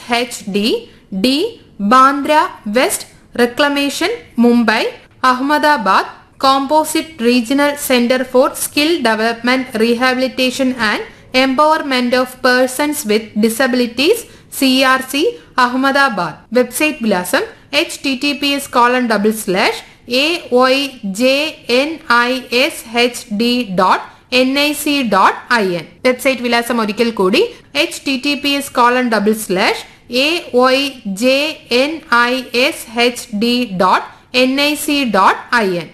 H D D Bandra west reclamation Mumbai Ahmedabad composite regional centre for skill development rehabilitation and empowerment of persons with disabilities C R C Ahmedabad website വിലാസം H T T P S colon double slash A Y J N I S H D dot N I C dot I N website വിലാസം ഒരിക്കൽ കൂടി H T T P S colon double slash A Y J N I S H D dot N I C dot I N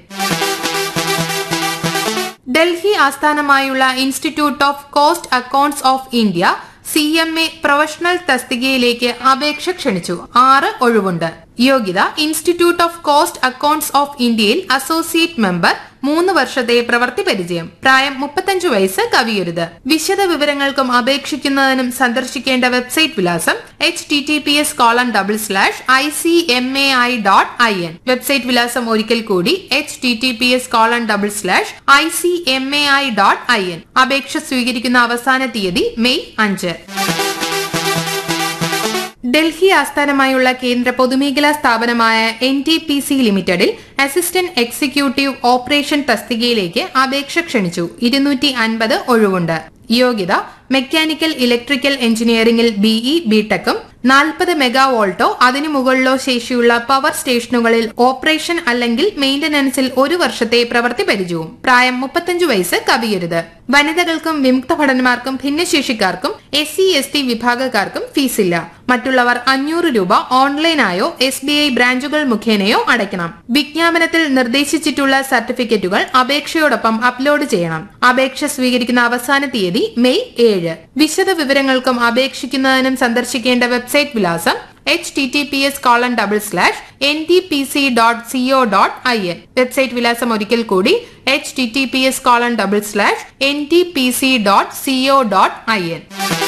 Delhi ആസ്ഥാനമായുള്ള institute of cost accounts of India C M A professional തസ്തികയിലേക്ക് അപേക്ഷ ക്ഷണിച്ചു ആറ് ഒഴിവുണ്ട് യോഗ്യത institute of cost accounts of ഇന്ത്യയിൽ associate member മൂന്ന് വർഷത്തെ പ്രവൃത്തി പരിചയം പ്രായം മുപ്പത്തഞ്ചു വയസ്സ് കവിയരുത് വിശദ വിവരങ്ങൾക്കും അപേക്ഷിക്കുന്നതിനും സന്ദർശിക്കേണ്ട വെബ്സൈറ്റ് വിലാസം H T T P S colon double slash I C M A I dot I N website വിലാസം ഒരിക്കൽ കൂടി H T T P S colon double slash I C M A I dot I N അപേക്ഷ സ്വീകരിക്കുന്ന അവസാന തീയതി May അഞ്ച് ഡൽഹി ആസ്ഥാനമായുള്ള കേന്ദ്ര പൊതുമേഖലാ സ്ഥാപനമായ എൻ ടി പി സി ലിമിറ്റഡിൽ അസിസ്റ്റന്റ് എക്സിക്യൂട്ടീവ് ഓപ്പറേഷൻ തസ്തികയിലേക്ക് അപേക്ഷ ക്ഷണിച്ചു ഇരുന്നൂറ്റി അൻപത് ഒഴിവുണ്ട് യോഗ്യത മെക്കാനിക്കൽ ഇലക്ട്രിക്കൽ എഞ്ചിനീയറിംഗിൽ ബിഇ ബിടെക്കും നാൽപ്പത് മെഗാ വോൾട്ടോ അതിനു മുകളിലോ ശേഷിയുള്ള പവർ സ്റ്റേഷനുകളിൽ ഓപ്പറേഷൻ അല്ലെങ്കിൽ മെയിന്റനൻസിൽ ഒരു വർഷത്തെ പ്രവൃത്തി പരിചയവും പ്രായം മുപ്പത്തഞ്ചു വയസ്സ് കവിയരുത് വനിതകൾക്കും വിമുക്ത ഭടന്മാർക്കും ഭിന്നശേഷിക്കാർക്കും എസ് സി എസ് ടി വിഭാഗക്കാർക്കും ഫീസില്ല മറ്റുള്ളവർ അഞ്ഞൂറ് രൂപ ഓൺലൈനായോ എസ് ബി ഐ ബ്രാഞ്ചുകൾ മുഖേനയോ അടയ്ക്കണം വിജ്ഞാപനത്തിൽ നിർദ്ദേശിച്ചിട്ടുള്ള സർട്ടിഫിക്കറ്റുകൾ അപേക്ഷയോടൊപ്പം അപ്ലോഡ് ചെയ്യണം അപേക്ഷ സ്വീകരിക്കുന്ന അവസാന തീയതി മെയ് ഏഴ് വിശദ വിവരങ്ങൾക്കും അപേക്ഷിക്കുന്നതിനും സന്ദർശിക്കേണ്ട വെബ്സൈറ്റ് വിലാസം H T T P S colon double slash N T P C dot CO dot I N website വിലാസം ഒരിക്കൽ കൂടി H T T P S colon double slash N T P C dot CO dot I N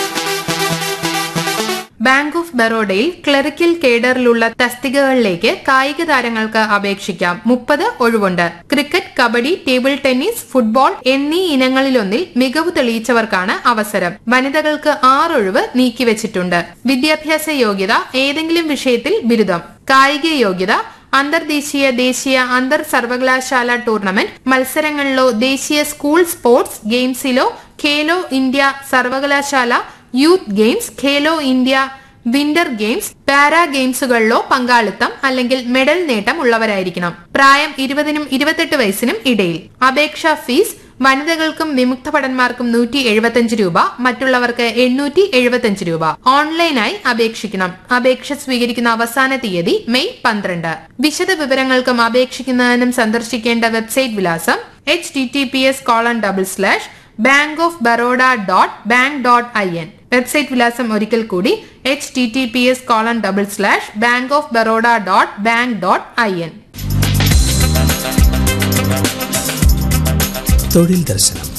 bank of ബറോഡയിൽ clerical കേഡറിലുള്ള തസ്തികകളിലേക്ക് കായിക താരങ്ങൾക്ക് അപേക്ഷിക്കാം മുപ്പത് ഒഴിവുണ്ട് cricket kabaddi table tennis football എന്നീ ഇനങ്ങളിലൊന്നിൽ മികവ് തെളിയിച്ചവർക്കാണ് അവസരം വനിതകൾക്ക് ആറൊഴിവ് നീക്കിവച്ചിട്ടുണ്ട് വിദ്യാഭ്യാസ യോഗ്യത ഏതെങ്കിലും വിഷയത്തിൽ ബിരുദം കായിക യോഗ്യത അന്തർദേശീയ ദേശീയ അന്തർ സർവകലാശാല ടൂർണമെന്റ് മത്സരങ്ങളിലോ ദേശീയ സ്കൂൾ സ്പോർട്സ് ഗെയിംസിലോ ഖേലോ ഇന്ത്യ സർവകലാശാല youth games Khelo India winter games para ഗെയിംസുകളിലോ പങ്കാളിത്തം അല്ലെങ്കിൽ മെഡൽ നേട്ടം ഉള്ളവരായിരിക്കണം പ്രായം ഇരുപതിനും ഇരുപത്തെട്ട് വയസ്സിനും ഇടയിൽ അപേക്ഷാ ഫീസ് വനിതകൾക്കും വിമുക്ത ഭടന്മാർക്കും നൂറ്റി എഴുപത്തിയഞ്ച് രൂപ മറ്റുള്ളവർക്ക് എണ്ണൂറ്റി എഴുപത്തിയഞ്ച് രൂപ ഓൺലൈനായി അപേക്ഷിക്കണം അപേക്ഷ സ്വീകരിക്കുന്ന അവസാന തീയതി മെയ് പന്ത്രണ്ട് വിശദ വിവരങ്ങൾക്കും അപേക്ഷിക്കുന്നതിനും സന്ദർശിക്കേണ്ട വെബ്സൈറ്റ് വിലാസം H T T P S colon double slash bank of Baroda dot bank dot I N website വിലാസം ഒരിക്കൽ കൂടി H T T P S colon double slash bank of Baroda dot bank dot I N തൊഴിൽ ദർശനം